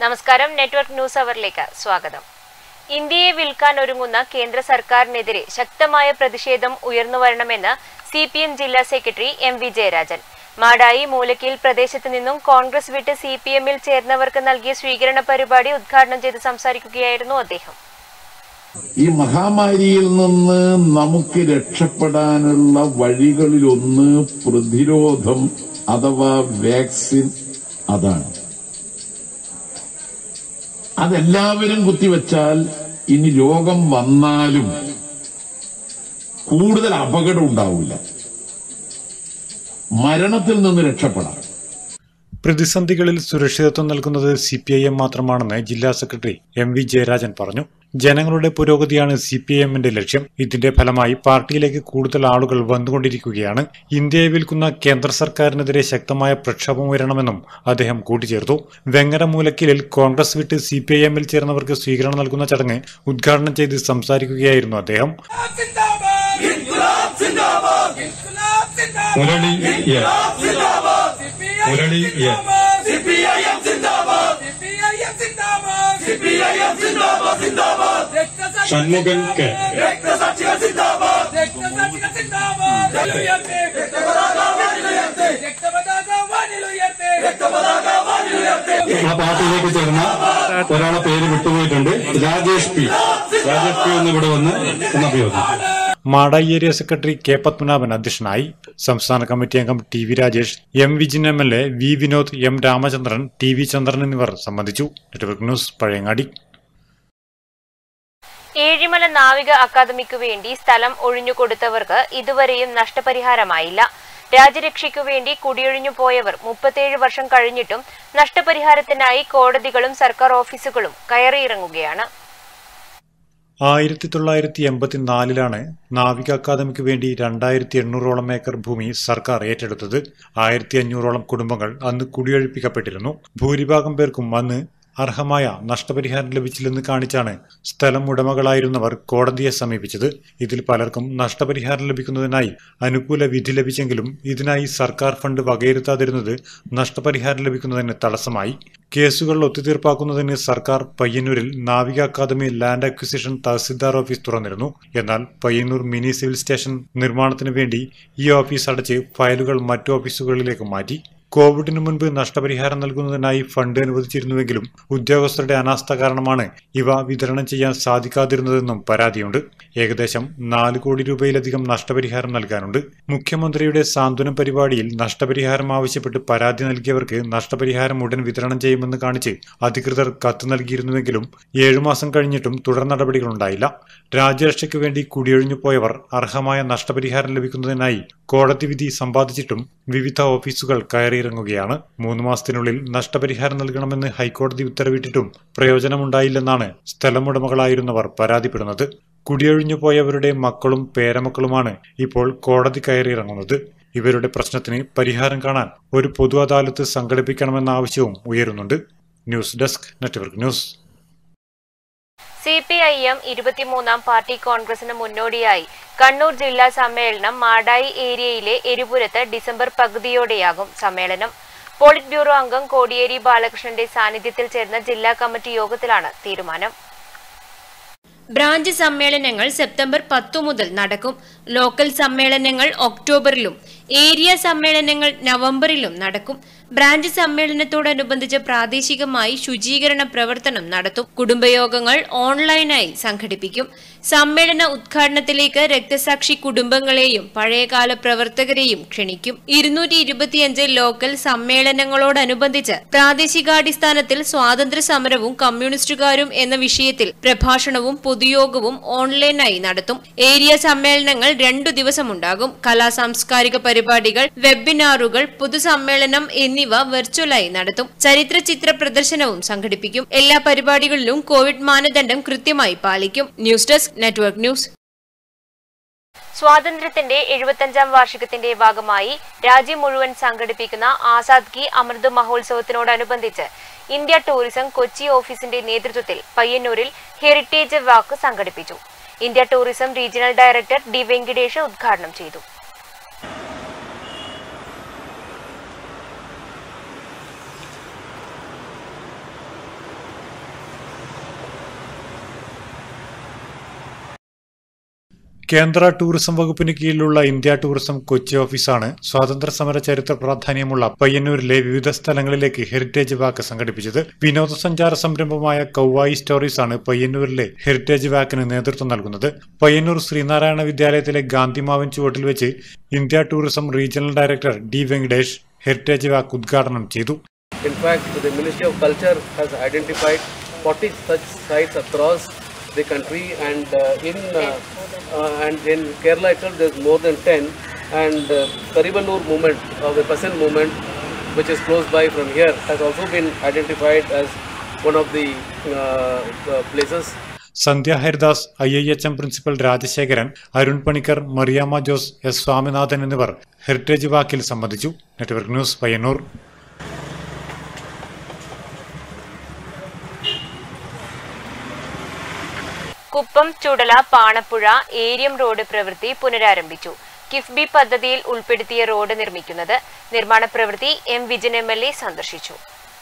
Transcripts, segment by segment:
നമസ്കാരം network news അവറിലേക്ക് സ്വാഗതം ഇന്ത്യയെ വിൽക്കാൻ ഒരുങ്ങുന്ന കേന്ദ്ര സർക്കാരിനെതിരെ ശക്തമായ പ്രതിഷേധം ഉയർന്നുവരണമെന്ന് സി പി എം ജില്ലാ സെക്രട്ടറി എം വി ജയരാജൻ മാടായി മൂലക്കീൽ പ്രദേശത്ത് നിന്നും കോൺഗ്രസ് വിട്ട് സി പി എമ്മിൽ ചേർന്നവർക്ക് നൽകിയ സ്വീകരണ പരിപാടി ഉദ്ഘാടനം ചെയ്ത് സംസാരിക്കുകയായിരുന്നു അദ്ദേഹം ഈ മഹാമാരിയിൽ നിന്ന് നമുക്ക് രക്ഷപ്പെടാനുള്ള വഴികളിലൊന്ന് പ്രതിരോധം അഥവാ വാക്സിൻ അതാണ് അതെല്ലാവരും കുത്തിവെച്ചാൽ ഇനി രോഗം വന്നാലും കൂടുതൽ അപകടം ഉണ്ടാവില്ല മരണത്തിൽ നിന്ന് രക്ഷപ്പെടാം പ്രതിസന്ധികളിൽ സുരക്ഷിതത്വം നൽകുന്നത് സി പി ഐ എം മാത്രമാണെന്ന് ജില്ലാ സെക്രട്ടറി എം വി ജയരാജൻ പറഞ്ഞു ജനങ്ങളുടെ പുരോഗതിയാണ് സി പി ഐ എമ്മിന്റെ ലക്ഷ്യം ഇതിന്റെ ഫലമായി പാർട്ടിയിലേക്ക് കൂടുതൽ ആളുകൾ വന്നുകൊണ്ടിരിക്കുകയാണ് ഇന്ത്യയെ വിൽക്കുന്ന കേന്ദ്ര സർക്കാരിനെതിരെ ശക്തമായ പ്രക്ഷോഭം ഉയരണമെന്നും അദ്ദേഹം കൂട്ടിച്ചേർത്തു വെങ്ങര മൂലക്കിലിൽ കോൺഗ്രസ് വിട്ട് സി പി ഐ എമ്മിൽ ചേർന്നവർക്ക് സ്വീകരണം നൽകുന്ന ചടങ്ങ് ഉദ്ഘാടനം ചെയ്ത് സംസാരിക്കുകയായിരുന്നു അദ്ദേഹം जिंदाबाद इनकलाब जिंदाबाद इनकलाब जिंदाबाद മുരളി യെ. മുരളി യെ. सीपीआईएम जिंदाबाद सीपीआईएम जिंदाबाद सीपीआईएम जिंदाबाद जिंदाबाद ഷൺമുഖൻ കെ രക്തസാക്ഷികൾ സിന്ദാബാദ് രക്തസാക്ഷികൾ സിന്ദാബാദ് ഉയർത്തെ രക്തപതാക വാനിലുയർത്തെ രക്തപതാക വാനിലുയർത്തെ രക്തപതാക വാനിലുയർത്തെ ആ പാർട്ടിയിലേക്ക് ചേർന്ന ഒരാളെ പേര് വിട്ടുപോയിട്ടുണ്ട് രാജേഷ് പി രാജേഷ് പി ഒന്ന് ഇവിടെ വന്ന് ഒന്ന് അഭിയോജനം Madayi area secretary K Padmanabhan അധ്യക്ഷനായി സംസ്ഥാന കമ്മിറ്റി അംഗം T V Rajesh M Vijin M L A V Vinod M Ramachandran T V Chandran എന്നിവർ സംബന്ധിച്ചു നെറ്റ്വർക്ക് ന്യൂസ് പഴയങ്ങാടി ഏഴിമല നാവിക അക്കാദമിക്കു വേണ്ടി സ്ഥലം ഒഴിഞ്ഞുകൊടുത്തവർക്ക് ഇതുവരെയും നഷ്ടപരിഹാരമായില്ല രാജ്യരക്ഷയ്ക്കു വേണ്ടി കുടിയൊഴിഞ്ഞു പോയവർ മുപ്പത്തേഴ് വർഷം കഴിഞ്ഞിട്ടും നഷ്ടപരിഹാരത്തിനായി കോടതികളും സർക്കാർ ഓഫീസുകളും കയറിയിറങ്ങുകയാണ് ആയിരത്തി തൊള്ളായിരത്തി എൺപത്തിനാലിലാണ് നാവിക അക്കാദമിക്ക് വേണ്ടി രണ്ടായിരത്തി എണ്ണൂറോളം ഏക്കർ ഭൂമി സർക്കാർ ഏറ്റെടുത്തത് ആയിരത്തി അഞ്ഞൂറോളം കുടുംബങ്ങൾ അന്ന് കുടിയൊഴിപ്പിക്കപ്പെട്ടിരുന്നു ഭൂരിഭാഗം പേർക്കും അന്ന് അർഹമായ നഷ്ടപരിഹാരം ലഭിച്ചില്ലെന്ന് കാണിച്ചാണ് സ്ഥലം ഉടമകളായിരുന്നവർ കോടതിയെ സമീപിച്ചത് ഇതിൽ പലർക്കും നഷ്ടപരിഹാരം ലഭിക്കുന്നതിനായി അനുകൂല വിധി ലഭിച്ചെങ്കിലും ഇതിനായി സർക്കാർ ഫണ്ട് വകയിരുത്താതിരുന്നത് നഷ്ടപരിഹാരം ലഭിക്കുന്നതിന് തടസ്സമായി കേസുകൾ ഒത്തുതീർപ്പാക്കുന്നതിന് സർക്കാർ പയ്യന്നൂരിൽ നാവിക academy land acquisition tahsildar office തുറന്നിരുന്നു എന്നാൽ പയ്യന്നൂർ മിനി സിവിൽ സ്റ്റേഷൻ നിർമ്മാണത്തിന് വേണ്ടി ഈ ഓഫീസ് അടച്ച് ഫയലുകൾ മറ്റു ഓഫീസുകളിലേക്ക് മാറ്റി കോവിഡിന് മുൻപ് നഷ്ടപരിഹാരം നൽകുന്നതിനായി ഫണ്ട് അനുവദിച്ചിരുന്നുവെങ്കിലും ഉദ്യോഗസ്ഥരുടെ അനാസ്ഥ കാരണമാണ് ഇവ വിതരണം ചെയ്യാൻ സാധിക്കാതിരുന്നതെന്നും പരാതിയുണ്ട് ഏകദേശം നാല് കോടി രൂപയിലധികം നഷ്ടപരിഹാരം നൽകാനുണ്ട് മുഖ്യമന്ത്രിയുടെ സാന്ത്വനം പരിപാടിയിൽ നഷ്ടപരിഹാരം ആവശ്യപ്പെട്ട് പരാതി നൽകിയവർക്ക് നഷ്ടപരിഹാരം ഉടൻ വിതരണം ചെയ്യുമെന്ന് കാണിച്ച് അധികൃതർ കത്ത് നൽകിയിരുന്നുവെങ്കിലും ഏഴുമാസം കഴിഞ്ഞിട്ടും തുടർ നടപടികളുണ്ടായില്ല രാജ്യരക്ഷയ്ക്ക് വേണ്ടി കുടിയൊഴിഞ്ഞു പോയവർ അർഹമായ നഷ്ടപരിഹാരം ലഭിക്കുന്നതിനായി കോടതി വിധി സമ്പാദിച്ചിട്ടും വിവിധ ഓഫീസുകൾ കയറിയിറങ്ങുകയാണ് മൂന്ന് മാസത്തിനുള്ളിൽ നഷ്ടപരിഹാരം നൽകണമെന്ന് ഹൈക്കോടതി ഉത്തരവിട്ടിട്ടും പ്രയോജനമുണ്ടായില്ലെന്നാണ് സ്ഥലമുടമകളായിരുന്നവർ പരാതിപ്പെടുന്നത് കുടിയൊഴിഞ്ഞു പോയവരുടെ മക്കളും പേരമക്കളുമാണ് ഇപ്പോൾ കോടതി കയറിയിറങ്ങുന്നത് ഇവരുടെ പ്രശ്നത്തിന് പരിഹാരം കാണാൻ ഒരു പൊതു അദാലത്ത് സംഘടിപ്പിക്കണമെന്ന ആവശ്യവും ഉയരുന്നുണ്ട് news desk network news C P I M ഇരുപത്തിമൂന്നാം പാർട്ടി കോൺഗ്രസിന് മുന്നോടിയായി കണ്ണൂർ ജില്ലാ സമ്മേളനം മാടായി ഏരിയയിലെ എരിപുരത്ത് ഡിസംബർ പകുതിയോടെയാകും സമ്മേളനം പോളിറ്റ് ബ്യൂറോ അംഗം കോടിയേരി ബാലകൃഷ്ണന്റെ സാന്നിധ്യത്തിൽ ചേർന്ന ജില്ലാ കമ്മിറ്റി യോഗത്തിലാണ് തീരുമാനം ബ്രാഞ്ച് സമ്മേളനങ്ങൾ സെപ്റ്റംബർ പത്തു മുതൽ നടക്കും ലോക്കൽ സമ്മേളനങ്ങൾ ഒക്ടോബറിലും ഏരിയ സമ്മേളനങ്ങൾ നവംബറിലും നടക്കും ബ്രാഞ്ച് സമ്മേളനത്തോടനുബന്ധിച്ച് പ്രാദേശികമായി ശുചീകരണ പ്രവർത്തനം നടത്തും കുടുംബയോഗങ്ങൾ ഓൺലൈനായി സംഘടിപ്പിക്കും സമ്മേളന ഉദ്ഘാടനത്തിലേക്ക് രക്തസാക്ഷി കുടുംബങ്ങളെയും പഴയകാല പ്രവർത്തകരെയും ക്ഷണിക്കും ഇരുന്നൂറ്റി ഇരുപത്തിയഞ്ച് ലോക്കൽ സമ്മേളനങ്ങളോടനുബന്ധിച്ച് പ്രാദേശികാടിസ്ഥാനത്തിൽ സ്വാതന്ത്ര്യ സമരവും കമ്മ്യൂണിസ്റ്റുകാരും എന്ന വിഷയത്തിൽ പ്രഭാഷണവും പൊതുയോഗവും ഓൺലൈനായി നടത്തും ഏരിയ സമ്മേളനങ്ങൾ രണ്ടു ദിവസമുണ്ടാകും കലാ സാംസ്കാരിക പരിപാടികൾ വെബിനാറുകൾ പൊതുസമ്മേളനം എന്നിവ വെർച്വലായി നടത്തും ചരിത്ര ചിത്ര പ്രദർശനവും സംഘടിപ്പിക്കും എല്ലാ പരിപാടികളിലും കോവിഡ് മാനദണ്ഡം കൃത്യമായി പാലിക്കും ന്യൂസ് ഡെസ്ക് നെറ്റ്വർക്ക് ന്യൂസ് സ്വാതന്ത്ര്യത്തിന്റെ എഴുപത്തഞ്ചാം വാർഷികത്തിന്റെ ഭാഗമായി രാജ്യം മുഴുവൻ സംഘടിപ്പിക്കുന്ന ആസാദ് കി അമൃത് മഹോത്സവത്തിനോടനുബന്ധിച്ച് ഇന്ത്യ ടൂറിസം കൊച്ചി ഓഫീസിന്റെ നേതൃത്വത്തിൽ പയ്യന്നൂരിൽ ഹെറിറ്റേജ് വാക്ക് സംഘടിപ്പിച്ചു India tourism regional director D Venkitesh ഉദ്ഘാടനം ചെയ്തു കേന്ദ്ര ടൂറിസം വകുപ്പിന് കീഴിലുള്ള ഇന്ത്യ ടൂറിസം കൊച്ചി ഓഫീസാണ് സ്വാതന്ത്ര്യ സമര ചരിത്ര പ്രാധാന്യമുള്ള പയ്യന്നൂരിലെ വിവിധ സ്ഥലങ്ങളിലേക്ക് ഹെറിറ്റേജ് വാക്ക് സംഘടിപ്പിച്ചത് വിനോദസഞ്ചാര സംരംഭമായ കൗവായി സ്റ്റോറീസ് ആണ് പയ്യന്നൂരിലെ ഹെറിറ്റേജ് വാക്കിന് നേതൃത്വം നൽകുന്നത് പയ്യന്നൂർ ശ്രീനാരായണ വിദ്യാലയത്തിലെ ഗാന്ധിമാവൻ ചുവട്ടിൽ വെച്ച് India tourism regional director D Venkatesh heritage walk ഉദ്ഘാടനം ചെയ്തു In fact, the Ministry of Culture has identified 40 such sites across the country, and uh, in uh, uh, and in Kerala itself, there's more than 10. And uh, Karibanur movement, or the Pasan movement, which is close by from here, has also been identified as one of the uh, uh, places Sandhya Haridas I I H M principal Rajasekharan Arun Panicker Mariamma Jose S Swaminathan എന്നിവർ heritage വാക്കിൽ സംബന്ധിച്ചു network news Payyanur Kuppam Chudala Panappuzha Eriyam road പ്രവൃത്തി പുനരാരംഭിച്ചു കിഫ്ബി പദ്ധതിയിൽ ഉൾപ്പെടുത്തിയ road നിർമ്മിക്കുന്നത് നിർമ്മാണ പ്രവൃത്തി M Vijayan M L A സന്ദർശിച്ചു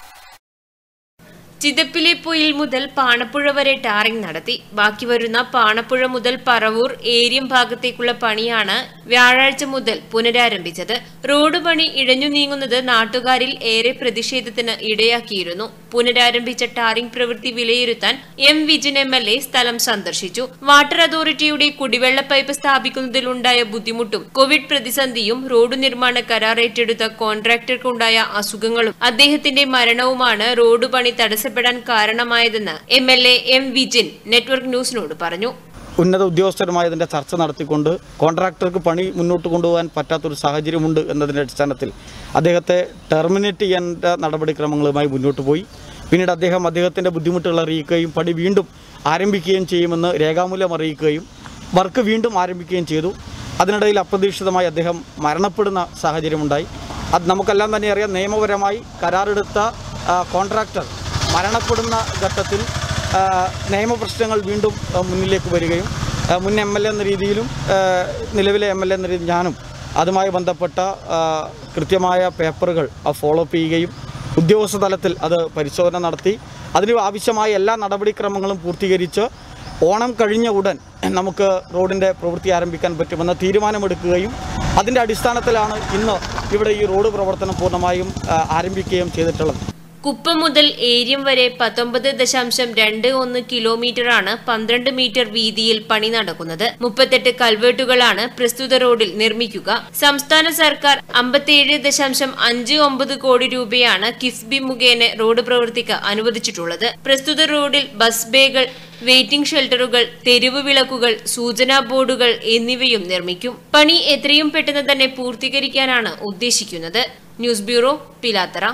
ചിതപ്പിലെ പൊയിൽ മുതൽ പാണപ്പുഴ വരെ ടാറിംഗ് നടത്തി ബാക്കി വരുന്ന പാണപ്പുഴ മുതൽ പറവൂർ ഏരിയം ഭാഗത്തേക്കുള്ള പണിയാണ് വ്യാഴാഴ്ച മുതൽ പുനരാരംഭിച്ചത് റോഡ് പണി ഇഴഞ്ഞു നീങ്ങുന്നത് നാട്ടുകാരിൽ ഏറെ പ്രതിഷേധത്തിന് ഇടയാക്കിയിരുന്നു പുനരാരംഭിച്ച ടാറിംഗ് പ്രവൃത്തി വിലയിരുത്താൻ M Vijin M L A സ്ഥലം സന്ദർശിച്ചു വാട്ടർ അതോറിറ്റിയുടെ കുടിവെള്ള പൈപ്പ് സ്ഥാപിക്കുന്നതിലുണ്ടായ ബുദ്ധിമുട്ടും കോവിഡ് പ്രതിസന്ധിയും റോഡ് നിർമ്മാണ കരാർ ഏറ്റെടുത്ത കോൺട്രാക്ടർക്കുണ്ടായ അസുഖങ്ങളും അദ്ദേഹത്തിന്റെ മരണവുമാണ് റോഡ് പണി തടസ്സപ്പെടാൻ കാരണമായതെന്ന് M L A M Vijin network ന്യൂസിനോട് പറഞ്ഞു ഉന്നത ഉദ്യോഗസ്ഥരുമായി ചർച്ച നടത്തിക്കൊണ്ട് കോൺട്രാക്ടർക്ക് പണി മുന്നോട്ട് കൊണ്ടുപോകാൻ പറ്റാത്തൊരു സാഹചര്യമുണ്ട് എന്നതിൻ്റെ അടിസ്ഥാനത്തിൽ അദ്ദേഹത്തെ ടെർമിനേറ്റ് ചെയ്യേണ്ട നടപടിക്രമങ്ങളുമായി മുന്നോട്ട് പോയി പിന്നീട് അദ്ദേഹം അദ്ദേഹത്തിൻ്റെ ബുദ്ധിമുട്ടുകൾ അറിയിക്കുകയും പണി വീണ്ടും ആരംഭിക്കുകയും ചെയ്യുമെന്ന് രേഖാമൂലം അറിയിക്കുകയും വർക്ക് വീണ്ടും ആരംഭിക്കുകയും ചെയ്തു അതിനിടയിൽ അപ്രതീക്ഷിതമായി അദ്ദേഹം മരണപ്പെടുന്ന സാഹചര്യമുണ്ടായി അത് നമുക്കെല്ലാം തന്നെ അറിയാം നിയമപരമായി കരാറെടുത്ത ആ, കോൺട്രാക്ടർ മരണപ്പെടുന്ന ഘട്ടത്തിൽ ആ, നിയമപ്രശ്നങ്ങൾ വീണ്ടും ആ, മുന്നിലേക്ക് വരികയും ആ, മുൻ എം എൽ എ എന്ന രീതിയിലും ആ, നിലവിലെ എം എൽ എ എന്ന രീതിയിൽ ഞാനും അതുമായി ബന്ധപ്പെട്ട ആ, കൃത്യമായ പേപ്പറുകൾ ഫോളോ അപ്പ് ചെയ്യുകയും ഉദ്യോഗസ്ഥ തലത്തിൽ അത് പരിശോധന നടത്തി അതിന് ആവശ്യമായ എല്ലാ നടപടിക്രമങ്ങളും പൂർത്തീകരിച്ച് ഓണം കഴിഞ്ഞ ഉടൻ നമുക്ക് റോഡിൻ്റെ പ്രവൃത്തി ആരംഭിക്കാൻ പറ്റുമെന്ന തീരുമാനമെടുക്കുകയും അതിൻ്റെ അടിസ്ഥാനത്തിലാണ് ഇന്ന് ഇവിടെ ഈ റോഡ് പ്രവർത്തനം പൂർണ്ണമായും ആ, ആരംഭിക്കുകയും ചെയ്തിട്ടുള്ളത് കുപ്പം മുതൽ ഏരിയം വരെ പത്തൊമ്പത് ദശാംശം രണ്ട് ഒന്ന് കിലോമീറ്ററാണ് പന്ത്രണ്ട് മീറ്റർ വീതിയിൽ പണി നടക്കുന്നത് മുപ്പത്തെട്ട് കൽവേട്ടുകളാണ് പ്രസ്തുത റോഡിൽ നിർമ്മിക്കുക സംസ്ഥാന സർക്കാർ അമ്പത്തിയേഴ് ദശാംശം അഞ്ച് ഒമ്പത് കോടി രൂപയാണ് കിഫ്ബി മുഖേന റോഡ് പ്രവൃത്തിക്ക് അനുവദിച്ചിട്ടുള്ളത് പ്രസ്തുത റോഡിൽ ബസ് ബേകൾ വെയിറ്റിംഗ് ഷെൽട്ടറുകൾ തെരുവ് വിളക്കുകൾ സൂചനാ ബോർഡുകൾ എന്നിവയും നിർമ്മിക്കും പണി എത്രയും പെട്ടെന്ന് തന്നെ പൂർത്തീകരിക്കാനാണ് ഉദ്ദേശിക്കുന്നത് news bureau Pilathara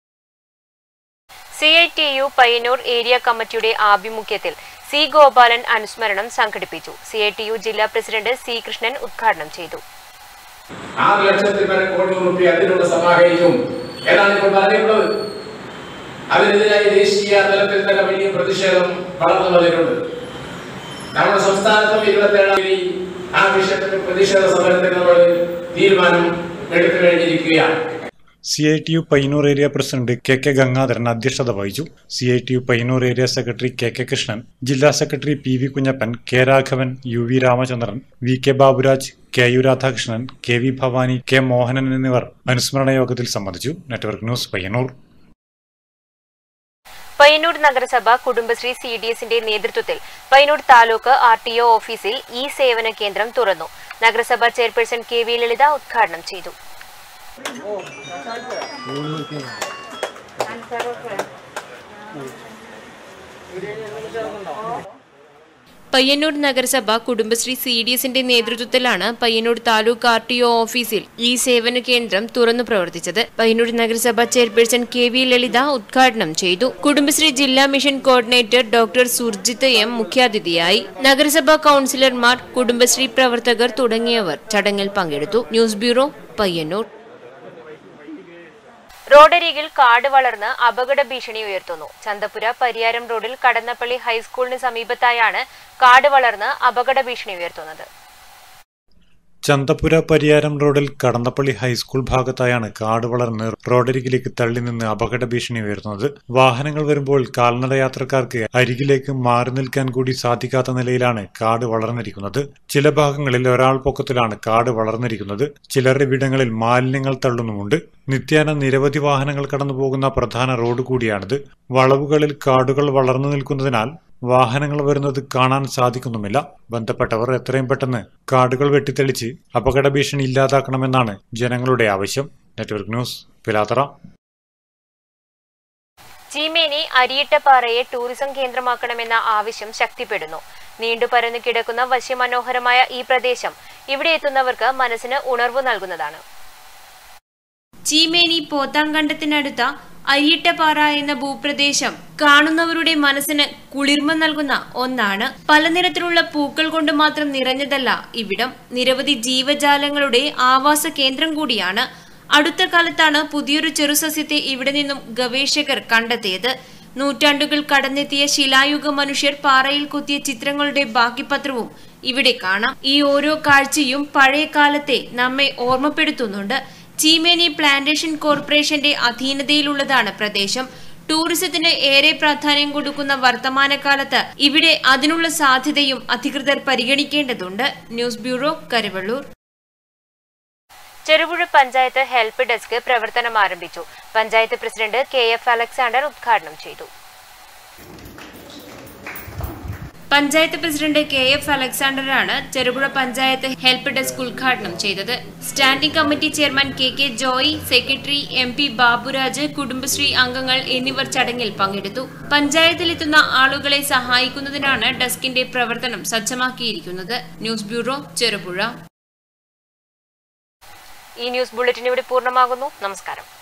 C I T U Payyanur area കമ്മിറ്റിയുടെ ആഭിമുഖ്യത്തിൽ സി ഗോപാലൻ അനുസ്മരണം സംഘടിപ്പിച്ചു സി ഐ ടി യു ജില്ലാ പ്രസിഡന്റ് സി കൃഷ്ണൻ ഉദ്ഘാടനം ചെയ്തു ആറ് ലക്ഷത്തിൽ വരെ കോടി റുപ്യ അതിനുള്ള സമാഹരിക്കും എന്നാണ് ഇപ്പോൾ പറഞ്ഞിട്ടുള്ളത് അതിനെതിരായി ദേശീയ തലത്തിൽ തന്നെ വലിയ പ്രതിഷേധം വളർന്നു വന്നിട്ടുണ്ട് നമ്മുടെ സംസ്ഥാനത്തും ഇരുപത്തേഴാം തീയതി ആ വിഷയത്തിൽ പ്രതിഷേധ സമരത്തിന് നമ്മൾ തീരുമാനം എടുത്തു കഴിഞ്ഞിരിക്കുകയാണ് C I T U Payyanur area president K K Gangadharan അധ്യക്ഷത വഹിച്ചു C I T U Payyanur area secretary K K Krishnan ജില്ലാ secretary P V Kunhappan K Raghavan U V Ramachandran V K Baburaj K U Radhakrishnan K V Bhavani K Mohanan എന്നിവർ അനുസ്മരണ യോഗത്തിൽ സംബന്ധിച്ചു നെറ്റ്വർക്ക് ന്യൂസ് പയ്യന്നൂർ പയ്യന്നൂർ നഗരസഭ Kudumbashree C D എസിന്റെ നേതൃത്വത്തിൽ Payyanur taluk R T O ഓഫീസിൽ ഇ സേവന കേന്ദ്രം തുറന്നു നഗരസഭ ചെയർപേഴ്സൺ കെ വി ലളിത ഉദ്ഘാടനം ചെയ്തു പയ്യന്നൂർ നഗരസഭ കുടുംബശ്രീ സി ഡി എസിന്റെ നേതൃത്വത്തിലാണ് Payyanur taluk R T O ഓഫീസിൽ ഈ സേവന കേന്ദ്രം തുറന്നു പ്രവർത്തിച്ചത് പയ്യന്നൂർ നഗരസഭ ചെയർപേഴ്സൺ കെ വി ലളിത ഉദ്ഘാടനം ചെയ്തു കുടുംബശ്രീ ജില്ലാ mission coordinator doctor Surjith M മുഖ്യാതിഥിയായി നഗരസഭാ കൌൺസിലർമാർ കുടുംബശ്രീ പ്രവർത്തകർ തുടങ്ങിയവർ ചടങ്ങിൽ പങ്കെടുത്തു ന്യൂസ് ബ്യൂറോ പയ്യന്നൂർ റോഡരികിൽ കാട് വളർന്ന് അപകട ഭീഷണി ഉയർത്തുന്നു ചന്തപുര പരിയാരം റോഡിൽ കടന്നപ്പള്ളി ഹൈസ്കൂളിന് സമീപത്തായാണ് കാട് വളർന്ന് അപകട ഭീഷണി ഉയർത്തുന്നത് ചന്തപുര പരിയാരം റോഡിൽ കടന്നപ്പള്ളി ഹൈസ്കൂൾ ഭാഗത്തായാണ് കാട് വളർന്ന് റോഡരികിലേക്ക് തള്ളി നിന്ന് അപകട ഭീഷണി ഉയർന്നത് വാഹനങ്ങൾ വരുമ്പോൾ കാൽനട യാത്രക്കാർക്ക് അരികിലേക്ക് മാറി നിൽക്കാൻ കൂടി സാധിക്കാത്ത നിലയിലാണ് കാട് വളർന്നിരിക്കുന്നത് ചില ഭാഗങ്ങളിൽ ഒരാൾ പൊക്കത്തിലാണ് കാട് വളർന്നിരിക്കുന്നത് ചിലർ ഇവിടങ്ങളിൽ മാലിന്യങ്ങൾ തള്ളുന്നുമുണ്ട് നിത്യേന നിരവധി വാഹനങ്ങൾ കടന്നു പോകുന്ന പ്രധാന റോഡ് കൂടിയാണിത് വളവുകളിൽ കാടുകൾ വളർന്നു നിൽക്കുന്നതിനാൽ വാഹനങ്ങൾ വരുന്നത് കാണാൻ സാധിക്കുന്നുമില്ല ബന്ധപ്പെട്ടവർ എത്രയും പെട്ടെന്ന് കാടുകൾ വെട്ടിത്തെളിച്ച് അപകട ഭീഷണി ഇല്ലാതാക്കണമെന്നാണ് ജനങ്ങളുടെ ആവശ്യം നെറ്റ്വർക്ക് ന്യൂസ് പിലാത്തറ ചീമേനി അരിയിട്ടപ്പാറയെ ടൂറിസം കേന്ദ്രമാക്കണമെന്ന ആവശ്യം ശക്തിപ്പെടുന്നു നീണ്ടുപരന്നു കിടക്കുന്ന വശ്യമനോഹരമായ ഈ പ്രദേശം ഇവിടെ എത്തുന്നവർക്ക് മനസ്സിന് ഉണർവ് നൽകുന്നതാണ് ചീമേനി പോത്താങ്കണ്ടത്തിനടുത്ത അയ്യിട്ടപ്പാറ എന്ന ഭൂപ്രദേശം കാണുന്നവരുടെ മനസ്സിന് കുളിർമ നൽകുന്ന ഒന്നാണ് പല നിറത്തിലുള്ള പൂക്കൾ കൊണ്ട് മാത്രം നിറഞ്ഞതല്ല ഇവിടം നിരവധി ജീവജാലങ്ങളുടെ ആവാസ കേന്ദ്രം കൂടിയാണ് അടുത്ത കാലത്താണ് പുതിയൊരു ചെറുസസ്യത്തെ ഇവിടെ നിന്നും ഗവേഷകർ കണ്ടെത്തിയത് നൂറ്റാണ്ടുകൾ കടന്നെത്തിയ ശിലായുഗ മനുഷ്യർ പാറയിൽ കൊത്തിയ ചിത്രങ്ങളുടെ ബാക്കിപത്രവും ഇവിടെ കാണാം ഈ ഓരോ കാഴ്ചയും പഴയ കാലത്തെ നമ്മെ ഓർമ്മപ്പെടുത്തുന്നുണ്ട് ചീമേനി പ്ലാന്റേഷൻ കോർപ്പറേഷന്റെ അധീനതയിലുള്ളതാണ് പ്രദേശം ടൂറിസത്തിന് ഏറെ പ്രാധാന്യം കൊടുക്കുന്ന വർത്തമാനകാലത്ത് ഇവിടെ അതിനുള്ള സാധ്യതയും അധികൃതർ പരിഗണിക്കേണ്ടതുണ്ട് news bureau Karuvallur Cherupuzha panchayat help desk പ്രവർത്തനം ആരംഭിച്ചു panchayat president K F Alexander ഉദ്ഘാടനം ചെയ്തു പഞ്ചായത്ത് പ്രസിഡന്റ് കെ എഫ് അലക്സാണ്ടറാണ് ചെറുപുഴ പഞ്ചായത്ത് ഹെൽപ്പ് ഡെസ്ക് ഉദ്ഘാടനം ചെയ്തത് standing committee chairman K K Joy secretary M P Baburaj Kudumbashree അംഗങ്ങൾ എന്നിവർ ചടങ്ങിൽ പങ്കെടുത്തു പഞ്ചായത്തിലെത്തുന്ന ആളുകളെ സഹായിക്കുന്നതിനാണ് ഡെസ്കിന്റെ പ്രവർത്തനം സജ്ജമാക്കിയിരിക്കുന്നത് ന്യൂസ് ബ്യൂറോ ചെറുപുഴ ഈ ന്യൂസ് ബുള്ളറ്റിൻ ഇവിടെ പൂർണ്ണമാകുന്നു നമസ്കാരം